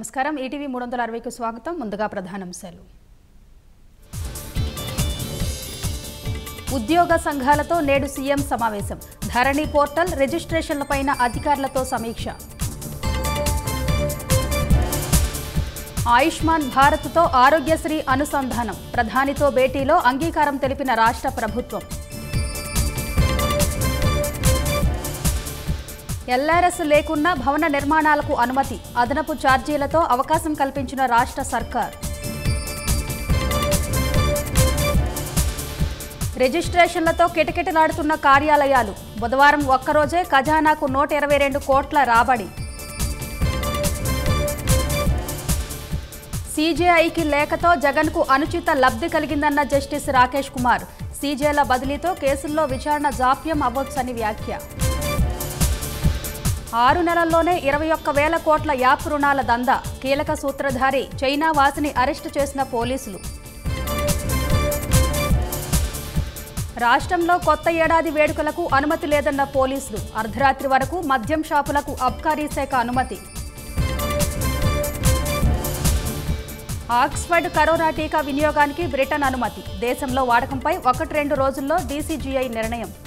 నమస్కారం ఈటీవీ మూడు వందల అరవైకు స్వాగతం ముందుగా ప్రధానాంశాలు ఉద్యోగ సంఘాలతో నేడు సీఎం సమావేశం ధరణి పోర్టల్ రిజిస్ట్రేషన్లపైన అధికారులతో సమీక్ష ఆయుష్మాన్ భారత్తో ఆరోగ్యశ్రీ అనుసంధానం ప్రధానితో భేటీలో అంగీకారం తెలిపిన రాష్ట్ర ప్రభుత్వం ఎల్ఆర్ఎస్ లేకున్నా భవన నిర్మాణాలకు అనుమతి అదనపు ఛార్జీలతో అవకాశం కల్పించిన రాష్ట్ర సర్కార్ రిజిస్ట్రేషన్లతో కిటకిటలాడుతున్న కార్యాలయాలు బుధవారం ఒక్కరోజే ఖజానాకు నూట ఇరవై రెండు కోట్ల రాబడి సీజేఐకి లేఖతో జగన్కు అనుచిత లబ్ధి కలిగిందన్న జస్టిస్ రాకేష్ కుమార్ సీజేల బదిలీతో కేసుల్లో విచారణ జాప్యం అవ్వొచ్చని వ్యాఖ్య ఆరు నెలల్లోనే ఇరవై ఒక్క వేల కోట్ల యాప్ రుణాల దందా కీలక సూత్రధారి చైనా వాసిని అరెస్టు చేసిన పోలీసులు రాష్ట్రంలో కొత్త ఏడాది వేడుకలకు అనుమతి లేదన్న పోలీసులు అర్ధరాత్రి వరకు మద్యం షాపులకు అబ్కారీ శాఖ అనుమతి ఆక్స్ఫర్డ్ కరోనా టీకా వినియోగానికి బ్రిటన్ అనుమతి దేశంలో వాడకంపై ఒకటి రెండు రోజుల్లో డీసీజీఐ నిర్ణయం